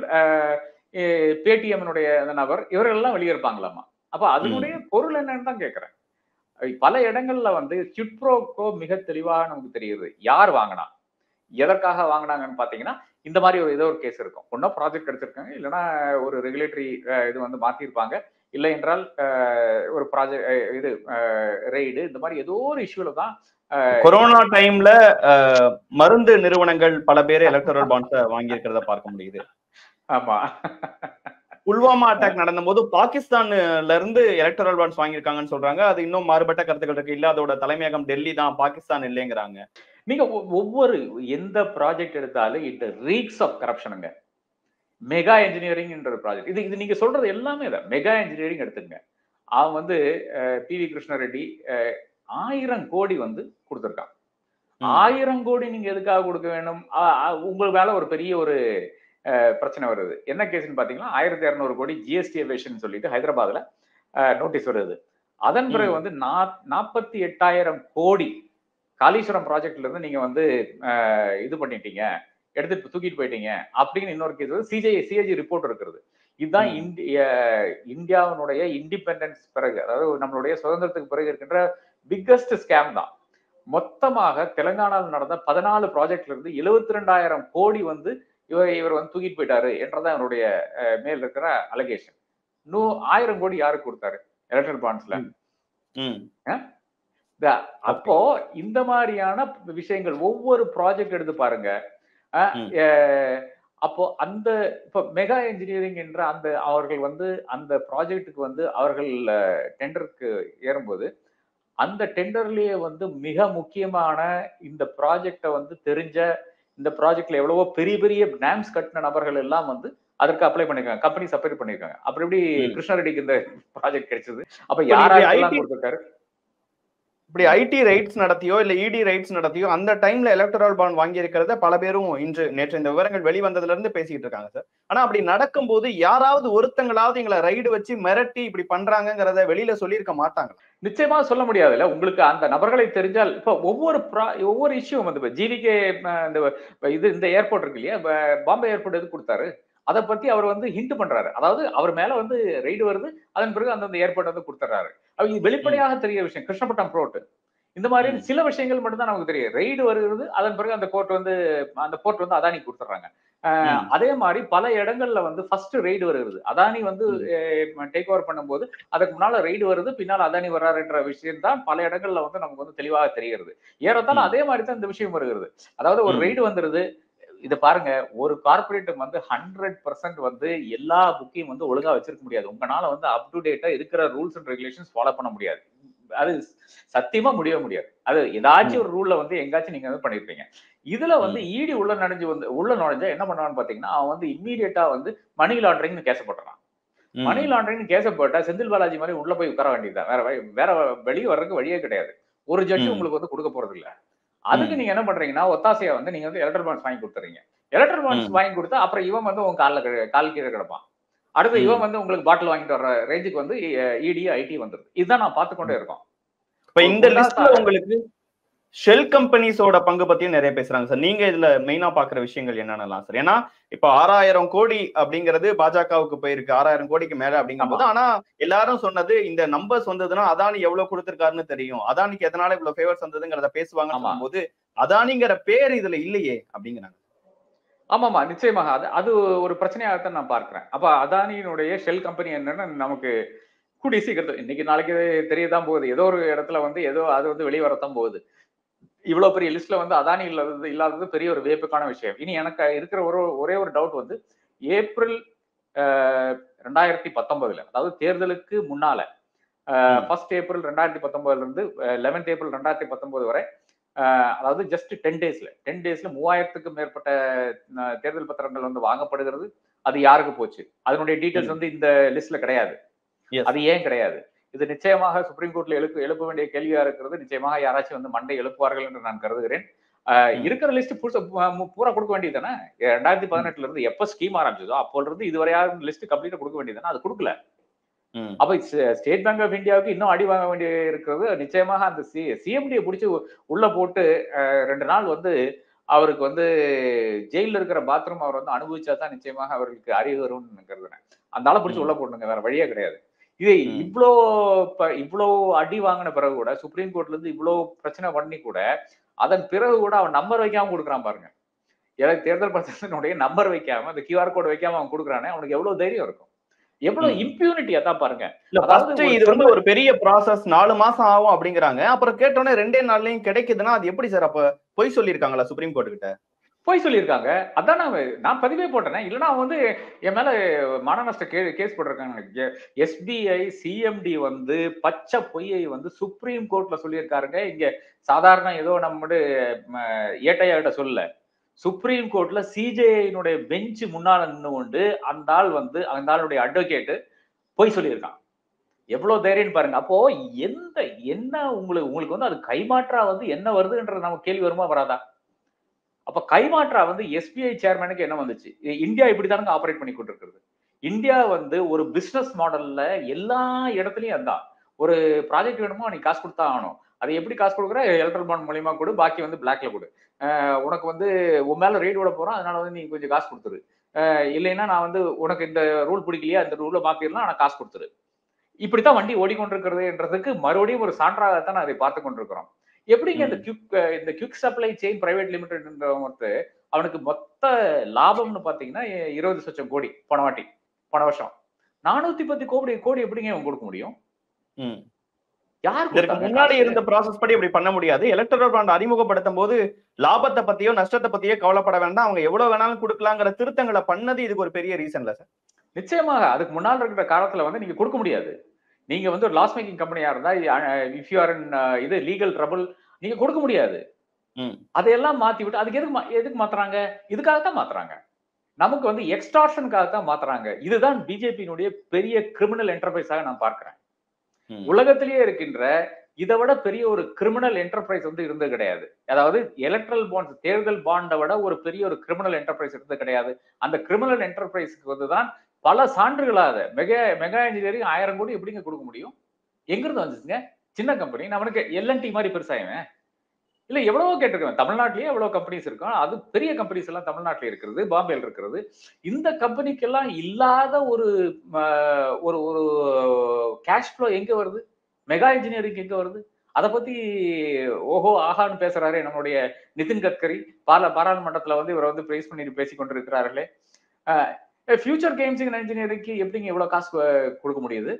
Speaker 1: பேடிஎம்னுடைய அந்த நபர் இவர்கள் எல்லாம் வெளியே இருப்பாங்களாமா அப்ப அதனுடைய பொருள் என்னன்னு தான் கேட்கிறேன் அஹ் பல இடங்கள்ல வந்து கிட்ப்ரோக்கோ மிக தெளிவாக நமக்கு தெரியுது யார் வாங்கினா எதற்காக வாங்கினாங்கன்னு பாத்தீங்கன்னா இந்த மாதிரி ஒரு ஏதோ ஒரு கேஸ் இருக்கும் ஒன்னும் ப்ராஜெக்ட் எடுத்திருக்காங்க இல்லைன்னா ஒரு ரெகுலேட்டரி இது வந்து மாத்திருப்பாங்க இல்லை என்றால் அஹ், ஒரு ப்ராஜெக்ட் இது ரெய்டு இந்த மாதிரி ஏதோ ஒரு இஷ்யூல தான் அஹ்,
Speaker 2: கொரோனா டைம்ல அஹ், மருந்து நிறுவனங்கள் பல பேர் எலக்ட்ரல் பாண்ட்ஸ வாங்கி பார்க்க முடியுது
Speaker 1: ஆமா
Speaker 2: புல்வாமா அட்டாக் நடந்த போது பாகிஸ்தான்ல இருந்து எலக்ட்ரல் பாண்ட்ஸ் வாங்கியிருக்காங்கன்னு சொல்றாங்க அது இன்னும் மாறுபட்ட கருத்துக்கள் இருக்கு இல்ல அதோட தலைமையகம் டெல்லி தான் பாகிஸ்தான் இல்லைங்கிறாங்க
Speaker 1: நீங்க ஒ- ஒவ்வொரு எந்த ப்ராஜெக்ட் எடுத்தாலும் இட் ரீக்ஸ் ஆஃப் கரப்ஷனுங்க மெகா இன்ஜினியரிங் என்ற ப்ராஜெக்ட் இது இது நீங்க சொல்றது எல்லாமே தான் மெகா இன்ஜினியரிங் எடுத்துங்க அவன் வந்து பி வி கிருஷ்ண ரெட்டி அஹ், ஆயிரம் கோடி வந்து கொடுத்துருக்கான்
Speaker 2: ம்.
Speaker 1: ஆயிரம் கோடி நீங்க எதுக்காக கொடுக்க வேணும் ஆ- ஆ, உங்கள் மேல ஒரு பெரிய ஒரு அஹ், பிரச்சனை வருது என்ன கேஸ்னு பாத்தீங்கன்னா ஆயிரத்தி இருநூறு கோடி ஜிஎஸ்டி எவேஷன் சொல்லிட்டு ஹைதராபாத்ல நோட்டீஸ் வருது அதன் பிறகு
Speaker 2: ம்.
Speaker 1: வந்து நாற்பத்தி எட்டாயிரம் கோடி காளீஸ்வரம் ப்ராஜெக்ட்ல இருந்து நீங்க வந்து அஹ், இது பண்ணிட்டீங்க எடுத்துட்டு தூக்கிட்டு போயிட்டீங்க அப்படின்னு இன்னொரு கேஸ் வந்து சிஜே சிஏஜி ரிப்போர்ட் இருக்கிறது இதுதான்
Speaker 2: ம்.
Speaker 1: இந்திய இந்தியாவினுடைய இண்டிபெண்டன்ஸ் பிறகு அதாவது நம்மளுடைய சுதந்திரத்துக்கு பிறகு இருக்கின்ற பிக்கஸ்ட் ஸ்கேம் தான் மொத்தமாக தெலுங்கானாவில் நடந்த பதினாலு ப்ராஜெக்ட்ல இருந்து எழுபத்தி ரெண்டாயிரம் கோடி வந்து இவர் இவர் வந்து தூக்கிட்டு போயிட்டாரு என்றதான் அவருடைய அஹ், மேல் இருக்கிற அலகேஷன் இன்னும் ஆயிரம் கோடி யாருக்கு கொடுத்தாரு எலக்ட்ரல் பாண்ட்ஸ்ல
Speaker 2: ம்.
Speaker 1: இந்த- அப்போ இந்த மாதிரியான விஷயங்கள் ஒவ்வொரு ப்ராஜெக்ட் எடுத்து பாருங்க அஹ்,
Speaker 2: ம்.
Speaker 1: அஹ், அப்போ அந்த இப்ப மெகா இன்ஜினியரிங் என்ற அந்த அவர்கள் வந்து அந்த ப்ராஜெக்ட்டுக்கு வந்து அவர்கள் டெண்டருக்கு ஏறும்போது அந்த டெண்டர்லயே வந்து மிக முக்கியமான இந்த ப்ராஜெக்டை வந்து தெரிஞ்ச இந்த ப்ராஜெக்ட்ல எவ்வளவோ பெரிய பெரிய நாம்ஸ் கட்டின நபர்கள் எல்லாம் வந்து அதற்கு அப்ளை பண்ணிருக்காங்க கம்பெனி சப்மிட் பண்ணிருக்காங்க அப்படி எப்படி
Speaker 2: ம்.
Speaker 1: கிருஷ்ணரெட்டிக்கு இந்த ப்ராஜெக்ட் கிடைச்சது அப்ப
Speaker 2: இப்ப
Speaker 1: யாரா
Speaker 2: இப்படி
Speaker 1: யாரெல்லாம்
Speaker 2: IT
Speaker 1: கொடுத்திருக்காரு
Speaker 2: இப்படி ஐடி ரைட்ஸ் நடத்தியோ இல்ல இடி ரைட்ஸ் நடத்தியோ அந்த டைம்ல எலக்ட்ரல் பாண்ட் வாங்கி இருக்கிறத பல பேரும் இன்று நேற்று இந்த விவரங்கள் வெளிவந்ததுல இருந்து பேசிக்கிட்டு இருக்காங்க சார் ஆனா அப்படி நடக்கும்போது யாராவது ஒருத்தங்களாவது எங்களை ரைடு வச்சு மிரட்டி இப்படி பண்றாங்கங்கிறத வெளியில சொல்லியிருக்க மாட்டாங்க
Speaker 1: நிச்சயமா சொல்ல முடியாதுல்ல உங்களுக்கு அந்த நபர்களை தெரிஞ்சால் இப்போ ஒவ்வொரு pro- ஒவ்வொரு இஷ்யூ வந்து இப்போ ஜிவிகே இந்த இப்ப இது இந்த ஏர்போர்ட் இருக்கு இல்லையா இப்ப பாம்பே ஏர்போர்ட் எது கொடுத்தாரு அதை பத்தி அவர் வந்து ஹிண்ட் பண்றாரு அதாவது அவர் மேல வந்து ரெய்டு வருது அதன் பிறகு அந்தந்த ஏர்போர்ட் வந்து கொடுத்துறாரு அது இது வெளிப்படையாக தெரிய விஷயம் கிருஷ்ணபட்டம் போர்ட் இந்த மாதிரி
Speaker 2: ம்.
Speaker 1: சில விஷயங்கள் மட்டும் தான் நமக்கு தெரியும் ரெய்டு வருகிறது அதன் பிறகு அந்த கோர்ட் வந்து அந்த போர்ட் வந்து அதானி கொடுத்துறாங்க அஹ்,
Speaker 2: ம்.
Speaker 1: அதே மாதிரி பல இடங்கள்ல வந்து ஃபர்ஸ்ட் ரெய்டு வருகிறது அதானி வந்து டேக் ஓவர் பண்ணும்போது அதுக்கு முன்னால ரெய்டு வருது பின்னால அதானி வர்றாருன்ற விஷயம் தான் பல இடங்கள்ல வந்து நமக்கு வந்து தெளிவாக தெரிகிறது ஏறத்தாழ
Speaker 2: ம்.
Speaker 1: அதே மாதிரி தான் இந்த விஷயம் வருகிறது அதாவது ஒரு
Speaker 2: ம்.
Speaker 1: ரெய்டு வந்துருது இத பாருங்க ஒரு கார்பரேட் வந்து ஹண்ட்ரட் பர்சன்ட் வந்து எல்லா புக்கையும் வந்து ஒழுங்கா வச்சிருக்க முடியாது உங்களால வந்து அப் டு டேட்டா இருக்கிற ரூல்ஸ் அண்ட் ரெகுலேஷன்ஸ் ஃபாலோ பண்ண முடியாது அது சத்தியமா முடியவே முடியாது அது ஏதாச்சும் ஒரு ரூல்ல வந்து எங்காச்சும் நீங்க வந்து பண்ணிருப்பீங்க இதுல வந்து ஈடி உள்ள நுழைஞ்சு வந்து உள்ள நுழைஞ்சா என்ன பண்ணுவான்னு பாத்தீங்கன்னா அவன் வந்து இம்மீடியட்டா வந்து மணி லாண்டரிங்னு கேச போட்டுறான்
Speaker 2: ம்.
Speaker 1: மணி லாண்டரிங் கேச போட்டா செந்தில் பாலாஜி மாதிரி உள்ள போய் உட்கார வேண்டியதுதான் வேற வழி- வேற வெளியே வர்றதுக்கு வழியே கிடையாது ஒரு ஜட்ஜ்
Speaker 2: ம்.
Speaker 1: உங்களுக்கு வந்து கொடுக்க போறது இல்ல அதுக்கு
Speaker 2: ம்.
Speaker 1: நீங்க என்ன பண்றீங்கன்னா ஒத்தாசையா வந்து நீங்க வந்து எலக்ட்ரல் பாண்ட்ஸ் வாங்கி கொடுத்துறீங்க எலக்ட்ரல் பாண்ட்ஸ்
Speaker 2: ம்.
Speaker 1: வாங்கி கொடுத்தா அப்புறம் இவன் வந்து உங்க கால்ல கீழ- கால் கீழே கிடப்பான் அடுத்து
Speaker 2: ம்.
Speaker 1: இவன் வந்து உங்களுக்கு பாட்டில் வாங்கிட்டு வர்ற ரேஞ்சுக்கு வந்து இடி ஐடி வந்துருது இதுதான் நான் பார்த்து கொண்டே இருக்கோம்
Speaker 2: இப்ப இந்த
Speaker 1: ஒரு
Speaker 2: லிஸ்ட்ல
Speaker 1: உல்லாச-
Speaker 2: உங்களுக்கு ஷெல் கம்பெனிஸோட பங்கு பத்தியும் நிறைய பேசுறாங்க சார் நீங்க இதுல மெயினா பாக்குற விஷயங்கள் என்னென்னலாம் சார் ஏன்னா இப்ப ஆறாயிரம் கோடி அப்படிங்கிறது பாஜகவுக்கு போயிருக்கு ஆறாயிரம் கோடிக்கு மேல அப்படிங்கும்போது ஆனா எல்லாரும் சொன்னது இந்த நம்பர்ஸ் வந்ததுன்னா அதானி எவ்வளவு கொடுத்திருக்காருன்னு தெரியும் அதானிக்கு எதனால இவ்வளவு ஃபேவர்ஸ் வந்ததுங்கிறத பேசுவாங்கன்னு
Speaker 1: ஆமா.
Speaker 2: சொல்லும்போது அதானிங்கிற பேர் இதுல இல்லையே அப்படிங்கிறாங்க
Speaker 1: ஆமாமா நிச்சயமாக அது அது ஒரு பிரச்சனையாகத்தான் நான் பார்க்கிறேன் அப்ப அதானியினுடைய ஷெல் கம்பெனி என்னன்னு நமக்கு கூடிய சீக்கிரத்தில் இன்னைக்கு நாளைக்கு தெரியதான் போகுது ஏதோ ஒரு இடத்துல வந்து ஏதோ அது வந்து வெளியே வரத்தான் போகுது இவ்வளவு பெரிய லிஸ்ட்ல வந்து அதானி இல்லாதது இல்லாதது பெரிய ஒரு வியப்புக்கான விஷயம் இனி எனக்கு இருக்கிற ஒரு ஒரே ஒரு டவுட் வந்து ஏப்ரல் அஹ், ரெண்டாயிரத்தி பத்தொன்பதுல அதாவது தேர்தலுக்கு முன்னால
Speaker 2: ம்.
Speaker 1: ஃபர்ஸ்ட் ஏப்ரல் ரெண்டாயிரத்தி பத்தொன்பதுல இருந்து லெவன்த் ஏப்ரல் ரெண்டாயிரத்தி பத்தொன்பது வரை அஹ், அதாவது ஜஸ்ட் டென் டேஸ்ல டென் டேஸ்ல மூவாயிரத்துக்கும் மேற்பட்ட அஹ், தேர்தல் பத்திரங்கள் வந்து வாங்கப்படுகிறது அது யாருக்கு போச்சு அதனுடைய டீடைல்ஸ்
Speaker 2: ம்.
Speaker 1: வந்து இந்த லிஸ்ட்ல கிடையாது
Speaker 2: Yes.
Speaker 1: அது ஏன் கிடையாது இது நிச்சயமாக சுப்ரீம் கோர்ட்ல எழுப்பு எழுப்ப வேண்டிய கேள்வியா இருக்கிறது நிச்சயமாக யாராச்சும் வந்து மண்டை எழுப்புவார்கள் என்று நான் கருதுகிறேன் அஹ்,
Speaker 2: ம்.
Speaker 1: இருக்கிற லிஸ்ட் பூரா கொடுக்க வேண்டியது தானே ரெண்டாயிரத்தி பதினெட்டுல இருந்து எப்ப ஸ்கீம் ஆரம்பிச்சதோ அப்போல இருந்து இதுவரையாவது லிஸ்ட் கம்ப்ளீட்டா கொடுக்க வேண்டியது தானே அது கொடுக்கல
Speaker 2: ம்.
Speaker 1: அப்ப ஸ்டேட் பேங்க் ஆஃப் இந்தியாவுக்கு இன்னும் அடி வாங்க வேண்டிய இருக்கிறது நிச்சயமாக அந்த சி சிஎம்டியை பிடிச்சி உள்ள போட்டு அஹ், ரெண்டு நாள் வந்து அவருக்கு வந்து ஜெயில இருக்கிற பாத்ரூம் அவர் வந்து அனுபவிச்சா தான் நிச்சயமாக அவருக்கு அறிவு வரும்னு கருதுறேன் அந்த ஆளை பிடிச்சி
Speaker 2: ம்.
Speaker 1: உள்ள போடணுங்க வேற வழியே கிடையாது இது
Speaker 2: ம்.
Speaker 1: இவ்வளோ ப- இவ்வளோ அடி வாங்கின பிறகு கூட சுப்ரீம் கோர்ட்ல இருந்து இவ்வளோ பிரச்சனை பண்ணி கூட அதன் பிறகு கூட அவன் நம்பர் வைக்காம கொடுக்குறான் பாருங்க எனக்கு தேர்தல் பத்திரத்தினுடைய நம்பர் வைக்காம அந்த கியூஆர் கோட் வைக்காம அவன் கொடுக்குறானே அவனுக்கு எவ்வளவு தைரியம் இருக்கும் எவ்வளவு
Speaker 2: ம்.
Speaker 1: இம்பியூனிட்டி அதான் பாருங்க
Speaker 2: இல்ல
Speaker 1: அதாவது
Speaker 2: ஃபர்ஸ்ட்
Speaker 1: ஒரு
Speaker 2: இது வந்து ஒரு பெரிய ப்ராசஸ் நாலு மாசம் ஆகும் அப்படிங்கிறாங்க அப்புறம் கேட்டோன்னே ரெண்டே நாள்லயும் கிடைக்குதுன்னா அது எப்படி சார் அப்ப பொய் சொல்லியிருக்காங்களா சுப்ரீம் கோர்ட் கிட்ட
Speaker 1: போய் சொல்லியிருக்காங்க அதான் நான் நான் பதிவே போட்டேனே இல்லைன்னா அவன் வந்து என் மேல மான நஷ்ட கே கேஸ் போட்டிருக்காங்க எஸ்பிஐ சிஎம்டி வந்து பச்சை பொய்யை வந்து சுப்ரீம் கோர்ட்ல சொல்லியிருக்காருங்க இங்க சாதாரண ஏதோ நம்முடைய ஏட்டையாகிட்ட சொல்லல சுப்ரீம் கோர்ட்ல சிஜேஐனுடைய பெஞ்ச் முன்னால நின்று கொண்டு அந்த ஆள் வந்து அந்த ஆளுடைய அட்வொகேட் பொய் சொல்லியிருக்கான் எவ்வளவு தைரியம் பாருங்க அப்போ எந்த என்ன உங்களுக்கு உங்களுக்கு வந்து அது கைமாற்றா வந்து என்ன வருதுன்ற நம்ம கேள்வி வருமா வராதா அப்ப கைமாற்றா வந்து எஸ்பிஐ சேர்மனுக்கு என்ன வந்துச்சு இ- இந்தியா இப்படிதானுங்க ஆபரேட் பண்ணி கொண்டிருக்கிறது இந்தியா வந்து ஒரு பிசினஸ் மாடல்ல எல்லா இடத்துலயும் அதான் ஒரு ப்ராஜெக்ட் வேணுமோ நீ காசு கொடுத்தா ஆகணும் அது எப்படி காசு கொடுக்குற எலக்ட்ரல் பாண்ட் மூலியமா கொடு பாக்கி வந்து பிளாக்ல கொடு அஹ் உனக்கு வந்து உன் மேல ரெய்டு விட போறோம் அதனால வந்து நீ கொஞ்சம் காசு கொடுத்துரு அஹ் இல்லைன்னா நான் வந்து உனக்கு இந்த ரூல் பிடிக்கலையா இந்த ரூலை மாத்திரலாம் ஆனா காசு கொடுத்துரு இப்படித்தான் வண்டி ஓடிக்கொண்டிருக்கிறதுன்றதுக்கு மறுபடியும் ஒரு சான்றாகத்தான் அதை பார்த்து கொண்டிருக்கிறோம் எப்படிங்க இந்த கியூக் இந்த quick supply chain private limited அவனுக்கு மொத்த லாபம்னு பாத்தீங்கன்னா இ- இருபது லட்சம் கோடி போன வாட்டி போன வருஷம் நானூத்தி பத்து கோடி கோடி எப்படிங்க இவன் கொடுக்க முடியும்
Speaker 2: ம்.
Speaker 1: யார்
Speaker 2: இதற்கு
Speaker 1: கொடுத்தாங்க
Speaker 2: முன்னாடி
Speaker 1: காசு?
Speaker 2: இருந்த ப்ராசஸ் படி அப்படி பண்ண முடியாது எலக்ட்ரல் பாண்ட் அறிமுகப்படுத்தும் போது லாபத்தை பத்தியோ நஷ்டத்தை பத்தியோ கவலைப்பட வேண்டாம் அவங்க எவ்வளவு வேணாலும் கொடுக்கலாங்கிற திருத்தங்களை பண்ணது இதுக்கு ஒரு பெரிய ரீசன்ல சார்
Speaker 1: நிச்சயமாக அதுக்கு முன்னால் இருக்கிற காலத்துல வந்து நீங்க கொடுக்க முடியாது நீங்க வந்து ஒரு லாஸ் மேக்கிங் கம்பெனியா இருந்தா இஃப் யூ ஆர் இது லீகல் ட்ரபிள் நீங்க கொடுக்க முடியாது
Speaker 2: ம்.
Speaker 1: அதையெல்லாம் மாத்தி விட்டு அதுக்கு எதுக்கு மா- எதுக்கு மாத்துறாங்க இதுக்காகத்தான் மாத்துறாங்க நமக்கு வந்து எக்ஸ்டார்ஷனுக்காக தான் மாத்துறாங்க இதுதான் பிஜேபியினுடைய பெரிய கிரிமினல் என்டர்பிரைஸாக நான் பார்க்கிறேன்
Speaker 2: ம்.
Speaker 1: உலகத்திலேயே இருக்கின்ற இதை விட பெரிய ஒரு கிரிமினல் என்டர்பிரைஸ் வந்து இருந்தது கிடையாது அதாவது எலக்ட்ரல் பாண்ட்ஸ் தேர்தல் பாண்டை விட ஒரு பெரிய ஒரு கிரிமினல் என்டர்பிரைஸ் இருந்தது கிடையாது அந்த கிரிமினல் என்டர்பிரைஸ்க்கு வந்து தான் பல சான்றுகளாக மெகா மெகா இன்ஜினியரிங் ஆயிரம் கோடி எப்படிங்க கொடுக்க முடியும் எங்கிருந்து வந்துச்சுங்க சின்ன கம்பெனி நம்மளுக்கு எல்என்டி மாதிரி பெருசாயவன் இல்ல எவ்வளவோ கேட்டிருக்கேன் தமிழ்நாட்டிலேயே எவ்வளவு கம்பெனிஸ் இருக்கும் அது பெரிய கம்பெனிஸ் எல்லாம் தமிழ்நாட்டில் இருக்கிறது பாம்பேல இருக்கிறது இந்த கம்பெனிக்கெல்லாம் இல்லாத ஒரு ஆஹ், ஒரு ஒரு கேஷ் ஃப்ளோ எங்க வருது மெகா இன்ஜினியரிங் எங்க வருது அதை பத்தி ஓஹோ ஆஹான்னு பேசுறாரு நம்மளுடைய நிதின் கட்கரி பால பாராளுமன்றத்துல வந்து இவரை வந்து பிரைஸ் பண்ணி பேசி கொண்டிருக்கிறார்களே ஃபியூச்சர் கேம்ஸ் இன் இன்ஜினியரிங்க்கு எப்படிங்க இவ்வளவு காசு அஹ், கொடுக்க முடியுது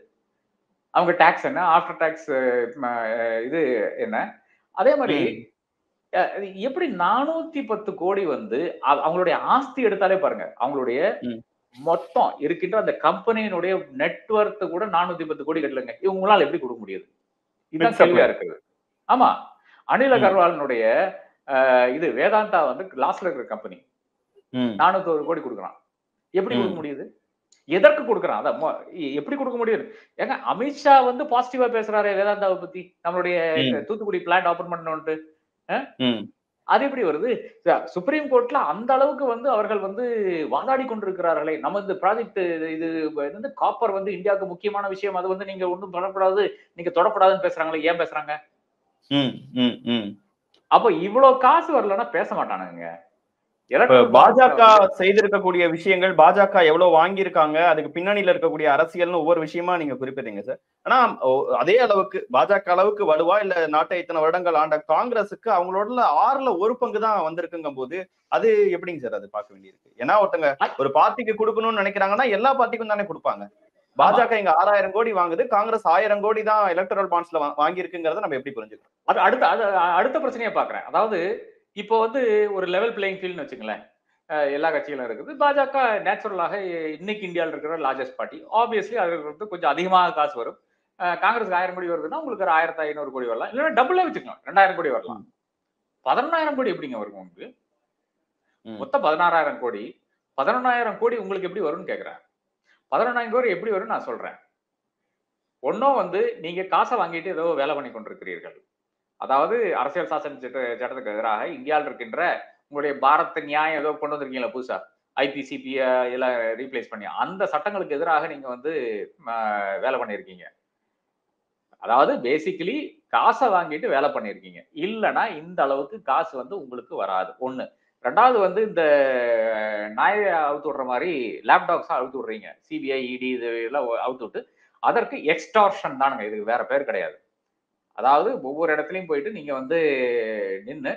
Speaker 1: அவங்க டாக்ஸ் என்ன ஆஃப்டர் டாக்ஸ் இது என்ன அதே மாதிரி
Speaker 2: ம்.
Speaker 1: அஹ், இது எப்படி நானூத்தி பத்து கோடி வந்து அவ- அவங்களுடைய ஆஸ்தி எடுத்தாலே பாருங்க அவங்களுடைய
Speaker 2: ம்.
Speaker 1: மொத்தம் இருக்கின்ற அந்த கம்பெனியினுடைய நெட்வொர்த் கூட நானூத்தி பத்து கோடி கட்டலங்க இவங்களால எப்படி கொடுக்க முடியுது இதுதான்
Speaker 2: Mix up.
Speaker 1: கேள்வியா இருக்குது ஆமா அனில்
Speaker 2: ம்.
Speaker 1: அகர்வாலினுடைய அஹ், இது வேதாந்தா வந்து லாஸ்ட்ல இருக்கிற கம்பெனி
Speaker 2: ம்.
Speaker 1: நானூத்தி கோடி கொடுக்குறான் எப்படி
Speaker 2: ம்.
Speaker 1: கொடுக்க முடியுது எதற்கு கொடுக்குறான் அதான் மொ- எ- எப்படி கொடுக்க முடியுது ஏங்க அமித்ஷா வந்து பாசிட்டிவா பேசுறாரு வேதாந்தாவை பத்தி நம்மளுடைய
Speaker 2: ம்.
Speaker 1: தூத்துக்குடி பிளான்ட் ஓபன் பண்ணணும்ட்டு
Speaker 2: ம்.
Speaker 1: அது எப்படி வருது ச- சுப்ரீம் கோர்ட்ல அந்த அளவுக்கு வந்து அவர்கள் வந்து வாதாடி கொண்டிருக்கிறார்களே நம்ம இந்த ப்ராஜெக்ட் இது வந்து காப்பர் வந்து இந்தியாவுக்கு முக்கியமான விஷயம் அது வந்து நீங்க ஒண்ணும் தொடக்கூடாது நீங்க தொடக்கூடாதுன்னு பேசுறாங்களே ஏன் பேசுறாங்க
Speaker 2: ம். ம். ம்.
Speaker 1: அப்ப இவ்வளவு காசு வரலன்னா பேச மாட்டானுங்க
Speaker 2: இப்ப
Speaker 1: Electoral
Speaker 2: பாஜக
Speaker 1: bonds
Speaker 2: செய்திருக்கக்கூடிய விஷயங்கள் பாஜக எவ்வளவு வாங்கியிருக்காங்க அதுக்கு பின்னணியில இருக்கக்கூடிய அரசியல்னு ஒவ்வொரு விஷயமா நீங்க குறிப்பிடுறீங்க சார் ஆனா ஓ- அதே அளவுக்கு பாஜக அளவுக்கு வலுவா இல்ல நாட்டை இத்தனை வருடங்கள் ஆண்ட காங்கிரஸுக்கு அவங்களோட ஆறுல ஒரு பங்கு தான் வந்திருக்குங்கும் போது அது எப்படிங்க சார் அது பார்க்க வேண்டியிருக்கு ஏன்னா ஒருத்தங்க ஒரு பார்ட்டிக்கு கொடுக்கணும்னு நினைக்கிறாங்கன்னா எல்லா பார்ட்டிக்கும் தானே கொடுப்பாங்க பாஜக இங்க ஆறாயிரம் கோடி வாங்குது காங்கிரஸ் ஆயிரம் கோடி தான் எலக்ட்ரல் பாண்ட்ஸ்ல வாங்கியிருக்குங்கிறத நம்ம எப்படி புரிஞ்சுக்கிறோம்
Speaker 1: அது அடுத்த அது அடுத்த பிரச்சனையை பாக்குறேன் அதாவது இப்போ வந்து ஒரு லெவல் பிளேயிங் ஃபீல்ட்னு வச்சுங்களேன் அஹ் எல்லா கட்சிகளும் இருக்குது பாஜக நேச்சுரலாக இன்னைக்கு இந்தியாவில் இருக்கிற லார்ஜஸ்ட் பார்ட்டி ஆப்வியஸ்லி அதுக்கு வந்து கொஞ்சம் அதிகமாக காசு வரும் அஹ் காங்கிரஸ்க்கு ஆயிரம் கோடி வருதுன்னா உங்களுக்கு ஒரு ஆயிரத்தி ஐநூறு கோடி வரலாம் இல்லைன்னா டபுளே வச்சுக்கலாம் ரெண்டாயிரம் கோடி வரலாம் பதினொன்னாயிரம் கோடி எப்படிங்க வரும் உங்களுக்கு
Speaker 2: ம்.
Speaker 1: மொத்தம் பதினாறாயிரம் கோடி பதினொன்னாயிரம் கோடி உங்களுக்கு எப்படி வரும்னு கேக்குறேன் பதினொன்னாயிரம் கோடி எப்படி வரும்னு நான் சொல்றேன் ஒன்னும் வந்து நீங்க காசை வாங்கிட்டு ஏதோ வேலை பண்ணி கொண்டிருக்கிறீர்கள் அதாவது அரசியல் சாசன சட்ட சட்டத்துக்கு எதிராக இந்தியாவில் இருக்கின்ற உங்களுடைய பாரத் நியாயம் ஏதோ கொண்டு வந்திருக்கீங்களா புதுசா ஐபிசிபி எல்லாம் ரீப்ளேஸ் பண்ணி அந்த சட்டங்களுக்கு எதிராக நீங்க வந்து ம, வேலை பண்ணியிருக்கீங்க அதாவது பேசிக்கலி காசை வாங்கிட்டு வேலை பண்ணியிருக்கீங்க இல்லைன்னா இந்த அளவுக்கு காசு வந்து உங்களுக்கு வராது ஒண்ணு ரெண்டாவது வந்து இந்த நாயை அவுத்து விடுற மாதிரி லேப்டாப்ஸா அவுத்து விடுறீங்க சிபிஐ இடி இது எல்லாம் அவுத்து விட்டு அதற்கு எக்ஸ்டார்ஷன் தானுங்க இதுக்கு வேற பேர் கிடையாது அதாவது ஒவ்வொரு இடத்துலயும் போயிட்டு நீங்க வந்து நின்று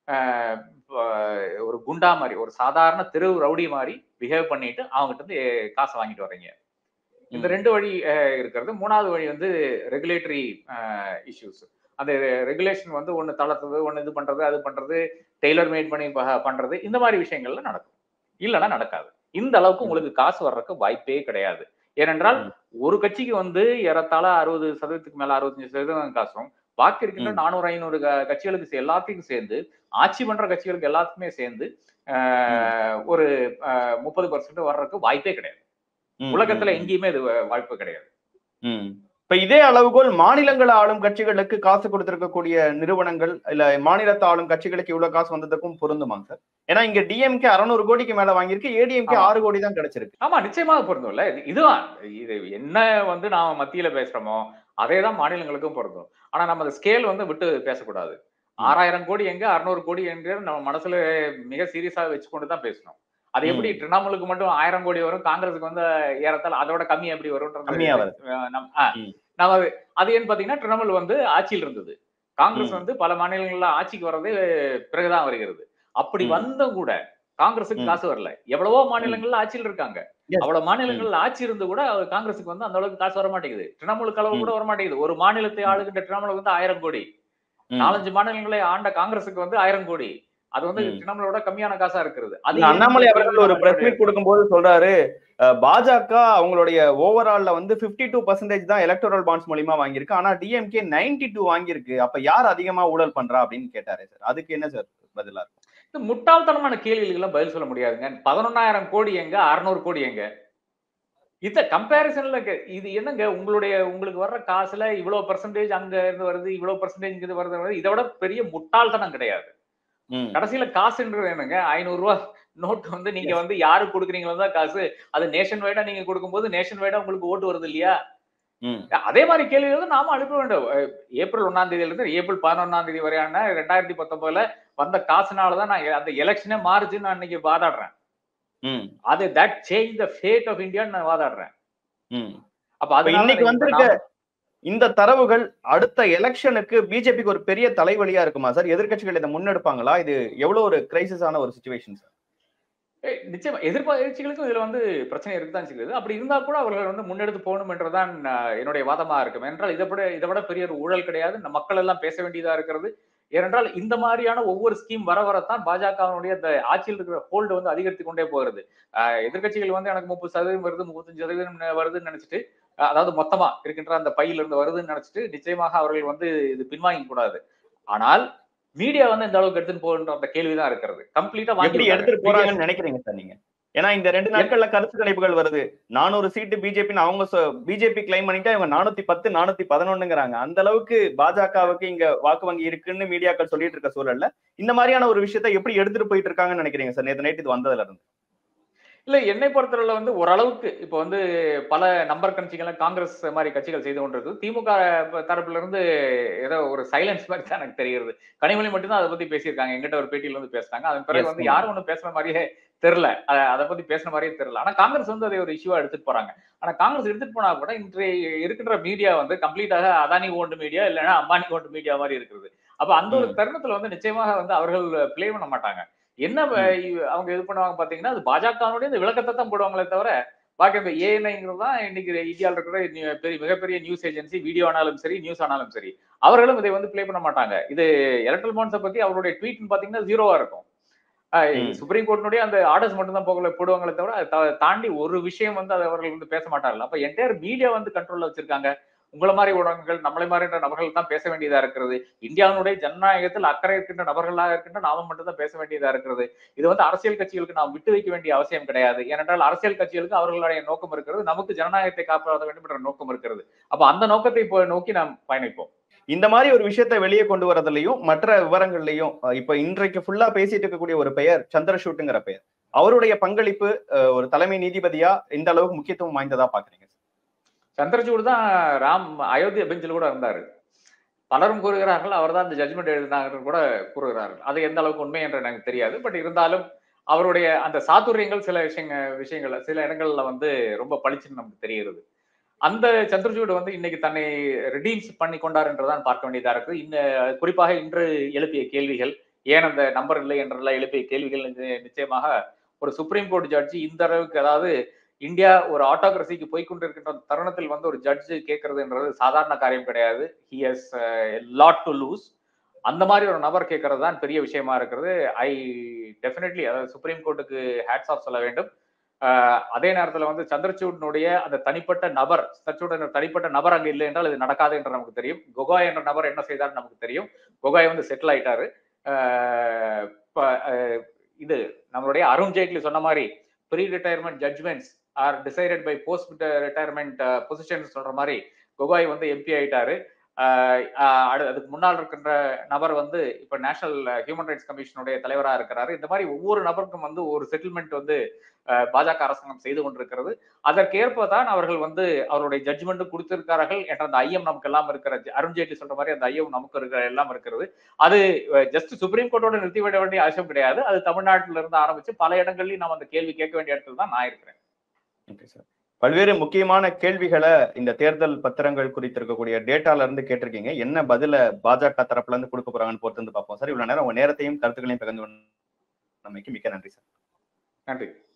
Speaker 1: ஒரு குண்டா மாதிரி ஒரு சாதாரண தெரு ரவுடி மாதிரி பிஹேவ் பண்ணிட்டு அவங்ககிட்ட இருந்து காசை வாங்கிட்டு வர்றீங்க இந்த
Speaker 2: ம்.
Speaker 1: ரெண்டு வழி அஹ், இருக்கிறது மூணாவது வழி வந்து ரெகுலேட்டரி இஷ்யூஸ் அந்த ரெகுலேஷன் வந்து ஒன்னு தளர்த்துறது ஒன்னு இது பண்றது அது பண்றது டெய்லர் மேட் பண்ணி ப- பண்றது இந்த மாதிரி விஷயங்கள்ல நடக்கும் இல்லைன்னா நடக்காது இந்த அளவுக்கு உங்களுக்கு காசு வர்றதுக்கு வாய்ப்பே கிடையாது ஏனென்றால்
Speaker 2: ம்.
Speaker 1: ஒரு கட்சிக்கு வந்து ஏறத்தாழ அறுபது சதவீதத்துக்கு மேல அறுபத்தஞ்சு சதவீதம் காசும் பாக்கி இருக்கின்ற
Speaker 2: ம்.
Speaker 1: நானூறு ஐநூறு க- கட்சிகளுக்கு சே- எல்லாத்துக்கும் சேர்ந்து ஆட்சி பண்ற கட்சிகளுக்கு எல்லாத்துக்குமே சேர்ந்து ஆஹ், ஒரு முப்பது பர்சன்ட் வர்றதுக்கு வாய்ப்பே கிடையாது
Speaker 2: ம்,
Speaker 1: உலகத்துல
Speaker 2: ம்,
Speaker 1: எங்கேயுமே இது வாய்ப்பு கிடையாது
Speaker 2: ம். இப்ப இதே அளவுகோல் மாநிலங்கள் ஆளும் கட்சிகளுக்கு காசு கொடுத்திருக்கக்கூடிய நிறுவனங்கள் இல்ல மாநிலத்தை ஆளும் கட்சிகளுக்கு இவ்வளவு காசு வந்ததுக்கும் பொருந்துமாங்க சார் ஏன்னா இங்க டிஎம்கே அறுநூறு கோடிக்கு மேல வாங்கியிருக்கு ஏடிஎம்கே
Speaker 1: ஆமா.
Speaker 2: ஆறு கோடி தான் கிடைச்சிருக்கு
Speaker 1: ஆமா நிச்சயமாக பொருந்தும்ல இது- இதுதான் இது என்ன வந்து நாம மத்தியில பேசுறோமோ அதே தான் மாநிலங்களுக்கும் பொருந்தும் ஆனா நம்ம அந்த ஸ்கேல் வந்து விட்டு பேசக்கூடாது ஆறாயிரம் கோடி எங்க அறுநூறு கோடி எங்க நம்ம மனசுல மிக சீரியஸா வச்சுக்கொண்டு தான் பேசணும் அது எப்படி திரிணாமுலுக்கு மட்டும் ஆயிரம் கோடி வரும் காங்கிரஸுக்கு வந்து ஏறத்தாழ அதோட கம்மி எப்படி வரும்ன்றது
Speaker 2: கம்மியா வருது.
Speaker 1: அஹ் நம்- ஆ,
Speaker 2: ம்.
Speaker 1: நம்ம அது- அது ஏன்னு பாத்தீங்கன்னா திரிணாமுல் வந்து ஆட்சியில் இருந்தது காங்கிரஸ்
Speaker 2: ம்.
Speaker 1: வந்து பல மாநிலங்கள்ல ஆட்சிக்கு வர்றது பிறகுதான் வருகிறது அப்படி
Speaker 2: ம்.
Speaker 1: வந்தும் கூட காங்கிரஸுக்கு
Speaker 2: ம்.
Speaker 1: காசு வரல எவ்வளவோ மாநிலங்கள்ல ஆட்சியில் இருக்காங்க
Speaker 2: Yes.
Speaker 1: அவ்வளவு மாநிலங்கள்ல ஆட்சி இருந்து கூட அவர் காங்கிரஸுக்கு வந்து அந்த அளவுக்கு காசு வர மாட்டேங்குது திரிணாமுலுக்கு அளவு கூட வர மாட்டேங்குது ஒரு மாநிலத்தை ஆளுகின்ற திரிணாமுலுக்கு வந்து ஆயிரம் கோடி
Speaker 2: ம்.
Speaker 1: நாலஞ்சு மாநிலங்களை ஆண்ட காங்கிரஸுக்கு வந்து ஆயிரம் கோடி அது வந்து
Speaker 2: ம்.
Speaker 1: திரிணாமுலோட கம்மியான காசா இருக்கிறது
Speaker 2: இல்ல, அண்ணாமலை அவர்கள் ஒரு பிரஸ் மீட் கொடுக்கும்போது சொல்றாரு அஹ், பாஜக அவங்களுடைய ஓவரால்ல வந்து 52% டூ பர்சன்டேஜ் தான் எலக்டோரல் பாண்ட்ஸ் மூலியமா வாங்கியிருக்கு ஆனா டிஎம்கே 92 டூ வாங்கியிருக்கு அப்ப யார் அதிகமா ஊழல் பண்றா அப்படின்னு கேட்டாரு சார் அதுக்கு என்ன சார் பதிலா இருக்கும்?
Speaker 1: இந்த முட்டாள்தனமான கேள்விகளுக்கெல்லாம் பதில் சொல்ல முடியாதுங்க பதினொன்னாயிரம் கோடி எங்க அறுநூறு கோடி எங்க இத கம்பேரிசன்ல இது என்னங்க உங்களுடைய உங்களுக்கு வர்ற காசுல இவ்வளவு பர்சன்டேஜ் அங்க இருந்து வருது இவ்வளவு பர்சன்டேஜ் இங்க வருது வருது. இதை விட பெரிய முட்டாள்தனம் கிடையாது
Speaker 2: ம்.
Speaker 1: கடைசியில காசுன்றது என்னங்க ஐநூறு ரூபாய் நோட் வந்து நீங்க வந்து யாருக்கு கொடுக்குறீங்களோ தான் காசு அது நேஷன் வைடா நீங்க கொடுக்கும்போது நேஷன் வைடா உங்களுக்கு ஓட்டு வருது இல்லையா
Speaker 2: ம்.
Speaker 1: அதே மாதிரி கேள்வி வந்து நாம அனுப்ப வேண்டும் அஹ் ஏப்ரல் ஒன்னாம் தேதியில இருந்து ஏப்ரல் பதினொன்னாம் தேதி வரையான ரெண்டாயிரத்தி பத்தொன்பதுல வந்த காசுனாலதான் நான் அந்த எலெக்ஷனே மாறுச்சுன்னு நான் இன்னைக்கு வாதாடுறேன்
Speaker 2: ம்.
Speaker 1: அது that change the fate of இந்தியான்னு நான் வாதாடுறேன்
Speaker 2: ம்.
Speaker 1: அப்ப
Speaker 2: இப்ப
Speaker 1: அதனால
Speaker 2: இன்னைக்கு
Speaker 1: இப்ப
Speaker 2: வந்திருக்க
Speaker 1: நாம-
Speaker 2: இந்த தரவுகள் அடுத்த எலெக்ஷனுக்கு பிஜேபிக்கு ஒரு பெரிய தலைவலியா இருக்குமா சார் எதிர்க்கட்சிகள் இதை முன்னெடுப்பாங்களா இது எவ்வளவு ஒரு கிரைசிஸான ஒரு சுச்சுவேஷன் சார்
Speaker 1: ஏய், நிச்சயமா எதிர்பார்ச்சிகளுக்கும் இதுல வந்து பிரச்சனை இருக்குதான் செய்யுது அப்படி இருந்தா கூட அவர்கள் வந்து முன்னெடுத்து போகணும் என்றுதான் அஹ், என்னுடைய வாதமா இருக்கும் என்றால் இதை விட இதை விட பெரிய ஒரு ஊழல் கிடையாது நம்ம மக்கள் எல்லாம் பேச வேண்டியதா இருக்கிறது ஏனென்றால் இந்த மாதிரியான ஒவ்வொரு ஸ்கீம் வர வரத்தான் பாஜகவினுடைய இந்த ஆட்சியில் இருக்கிற ஹோல்டு வந்து அதிகரித்து கொண்டே போகிறது அஹ், எதிர்க்கட்சிகள் வந்து எனக்கு முப்பது சதவீதம் வருது முப்பத்தஞ்சு சதவீதம் வருதுன்னு நினைச்சிட்டு அஹ், அதாவது மொத்தமா இருக்கின்ற அந்த பையில இருந்து வருதுன்னு நினைச்சிட்டு நிச்சயமாக அவர்கள் வந்து இது பின்வாங்க கூடாது ஆனால் மீடியா வந்து இந்த அளவுக்கு எடுத்துட்டு போகின்ற அந்த கேள்விதான் இருக்கிறது கம்ப்ளீட்டா
Speaker 2: எப்படி எடுத்துட்டு போறாங்கன்னு நினைக்கிறீங்க சார் நீங்க ஏன்னா இந்த ரெண்டு நாட்கள்ல கருத்து கணிப்புகள் வருது நானூறு சீட்டு பிஜேபின்னு அவங்க பிஜேபி கிளைம் பண்ணிட்டா இவங்க நானூத்தி பத்து நானூத்தி பதினொன்னுங்கிறாங்க அந்த அளவுக்கு பாஜகவுக்கு இங்க வாக்கு வங்கி இருக்குன்னு மீடியாக்கள் சொல்லிட்டு இருக்க சூழல்ல இந்த மாதிரியான ஒரு விஷயத்தை எப்படி எடுத்துட்டு போயிட்டு இருக்காங்கன்னு நினைக்கிறீங்க சார் நேற்று நைட் இது வந்ததுல இருந்து
Speaker 1: இல்ல என்னை பொறுத்தவரையில வந்து ஓரளவுக்கு இப்ப வந்து பல நம்பர் கட்சிகள் காங்கிரஸ் மாதிரி கட்சிகள் செய்து கொண்டிருக்கு திமுக தரப்புல இருந்து ஏதோ ஒரு சைலன்ஸ் மாதிரி தான் எனக்கு தெரிகிறது கனிமொழி மட்டும்தான் அதை பத்தி பேசியிருக்காங்க எங்கிட்ட ஒரு பேட்டியில வந்து பேசினாங்க அதன் பிறகு
Speaker 2: Yes,
Speaker 1: வந்து
Speaker 2: ma'am.
Speaker 1: யாரும் ஒன்றும் பேசுற மாதிரியே தெரியல அத- அதை பத்தி பேசுன மாதிரியே தெரியல ஆனா காங்கிரஸ் வந்து அதை ஒரு இஷ்யூவா எடுத்துட்டு போறாங்க ஆனா காங்கிரஸ் எடுத்துட்டு போனா கூட இன்றைய இருக்கின்ற மீடியா வந்து கம்ப்ளீட்டாக அதானி ஓண்டு மீடியா இல்லைன்னா அம்பானி ஓண்டு மீடியா மாதிரி இருக்கிறது அப்ப அந்த ஒரு
Speaker 2: ம்.
Speaker 1: தருணத்துல வந்து நிச்சயமாக வந்து அவர்கள் பிளே பண்ண மாட்டாங்க என்ன வ- இ- அவங்க இது பண்ணுவாங்க பாத்தீங்கன்னா அது பாஜகனுடைய இந்த விளக்கத்தை தான் போடுவாங்களே தவிர பாக்கி இந்த ஏஎன்ஐங்கிறது தான் இன்னைக்கு இந்தியாவில் இருக்கிற நி- பெரிய மிகப்பெரிய நியூஸ் ஏஜென்சி வீடியோ ஆனாலும் சரி நியூஸ் ஆனாலும் சரி அவர்களும் இதை வந்து ப்ளே பண்ண மாட்டாங்க இது எலக்ட்ரல் பாண்ட்ஸை பத்தி அவருடைய ட்வீட்னு பாத்தீங்கன்னா ஜீரோவா இருக்கும் அஹ்
Speaker 2: ம்.
Speaker 1: சுப்ரீம் கோர்ட்டினுடைய அந்த ஆர்டர்ஸ் மட்டும் தான் போகல போடுவாங்களே தவிர அதை தா- தாண்டி ஒரு விஷயம் வந்து அதை அவர்கள் வந்து பேச மாட்டார்கள் அப்ப என்டையர் மீடியா வந்து கண்ட்ரோல்ல வச்சிருக்காங்க உங்களை மாதிரி ஊடகங்கள் நம்மளை மாதிரி நபர்கள் தான் பேச வேண்டியதா இருக்கிறது இந்தியாவினுடைய ஜனநாயகத்தில் அக்கறை இருக்கின்ற நபர்களாக இருக்கின்ற நாம மட்டும் தான் பேச வேண்டியதா இருக்கிறது இது வந்து அரசியல் கட்சிகளுக்கு நாம் விட்டு வைக்க வேண்டிய அவசியம் கிடையாது ஏனென்றால் அரசியல் கட்சிகளுக்கு அவர்களுடைய நோக்கம் இருக்கிறது நமக்கு ஜனநாயகத்தை காப்பாற்ற வேண்டும் என்ற நோக்கம் இருக்கிறது அப்ப அந்த நோக்கத்தை இப்போ நோக்கி நாம் பயணிப்போம்
Speaker 2: இந்த மாதிரி ஒரு விஷயத்தை வெளியே கொண்டு வரதுலயும் மற்ற விவரங்கள்லயும் அஹ், இப்ப இன்றைக்கு ஃபுல்லா பேசிட்டு இருக்கக்கூடிய ஒரு பெயர் சந்திரசூட்டுங்கிற பெயர் அவருடைய பங்களிப்பு அஹ், ஒரு தலைமை நீதிபதியா இந்த அளவுக்கு முக்கியத்துவம் வாய்ந்ததா பாக்குறீங்க
Speaker 1: சந்திரசூட் தான் ராம் அயோத்தியா பெஞ்சில் கூட இருந்தாரு பலரும் கூறுகிறார்கள் அவர் தான் அந்த ஜட்மெண்ட் எழுதினார்கள் கூட கூறுகிறார்கள் அது எந்த அளவுக்கு உண்மை என்று எனக்கு தெரியாது பட் இருந்தாலும் அவருடைய அந்த சாதுரியங்கள் சில விஷயங்க விஷயங்கள் சில இடங்கள்ல வந்து ரொம்ப பளிச்சுன்னு நமக்கு தெரிகிறது அந்த சந்திரசூட் வந்து இன்னைக்கு தன்னை ரிடீம்ஸ் பண்ணி கொண்டார் என்றுதான் பார்க்க வேண்டியதா இருக்கு இன்ன குறிப்பாக இன்று எழுப்பிய கேள்விகள் ஏன் அந்த நம்பர் இல்லை என்றெல்லாம் எழுப்பிய கேள்விகள் நிச்ச- நிச்சயமாக ஒரு சுப்ரீம் கோர்ட் ஜட்ஜி இந்த அளவுக்கு அதாவது இந்தியா ஒரு ஆட்டோகிரசிக்கு போய் கொண்டிருக்கின்ற தருணத்தில் வந்து ஒரு ஜட்ஜு கேட்கறதுன்றது சாதாரண காரியம் கிடையாது he has lot to lose அந்த மாதிரி ஒரு நபர் கேட்கறது தான் பெரிய விஷயமா இருக்கிறது ஐ டெஃபினெட்லி அதாவது சுப்ரீம் கோர்ட்டுக்கு ஹேட்ஸ் ஆஃப் சொல்ல வேண்டும் அஹ் அதே நேரத்துல வந்து சந்திரசூடனுடைய அந்த தனிப்பட்ட நபர் சந்திரசூட் என்ற தனிப்பட்ட நபர் அங்க இல்லை என்றால் இது நடக்காது என்று நமக்கு தெரியும் கொகாய் என்ற நபர் என்ன செய்தார் நமக்கு தெரியும் கொகாய் வந்து செட்டில் ஆயிட்டாரு அஹ் ப- அஹ் இது நம்மளுடைய அருண் ஜேட்லி சொன்ன மாதிரி pre retirement judgements are decided by post retirement position சொல்ற மாதிரி கொகாய் வந்து எம்பி ஆயிட்டாரு ஆஹ் ஆஹ் அடு- அதுக்கு முன்னால் இருக்கின்ற நபர் வந்து இப்ப நேஷனல் ஹியூமன் ரைட்ஸ் கமிஷனுடைய தலைவரா இருக்கிறாரு இந்த மாதிரி ஒவ்வொரு நபருக்கும் வந்து ஒரு செட்டில்மெண்ட் வந்து ஆஹ் பாஜக அரசாங்கம் செய்து கொண்டிருக்கிறது அதற்கேற்ப தான் அவர்கள் வந்து அவருடைய ஜட்ஜ்மெண்ட் கொடுத்திருக்கிறார்கள் என்ற அந்த ஐயம் நமக்கு எல்லாம் இருக்கிற அருண்ஜேட்லி சொல்ற மாதிரி அந்த ஐயம் நமக்கு இருக்கிற எல்லாம் இருக்கிறது அது ஜஸ்ட் சுப்ரீம் கோர்ட்டோட நிறுத்தி விட வேண்டிய அவசியம் கிடையாது அது தமிழ்நாட்டில இருந்து ஆரம்பிச்சு பல இடங்கள்லயும் நம்ம அந்த கேள்வி கேட்க வேண்டிய இடத்துல தான் நான் இருக்கிறேன்
Speaker 2: ஓகே சார் பல்வேறு முக்கியமான கேள்விகளை இந்த தேர்தல் பத்திரங்கள் குறித்து இருக்கக்கூடிய டேட்டால இருந்து கேட்டிருக்கீங்க என்ன பதில பாஜக தரப்புல இருந்து கொடுக்க போறாங்கன்னு பொறுத்து வந்து பார்ப்போம் சார் இவ்வளவு நேரம் உங்க நேரத்தையும் கருத்துக்களையும் பகிர்ந்து கொண்டமைக்கு மிக்க நன்றி சார்
Speaker 1: நன்றி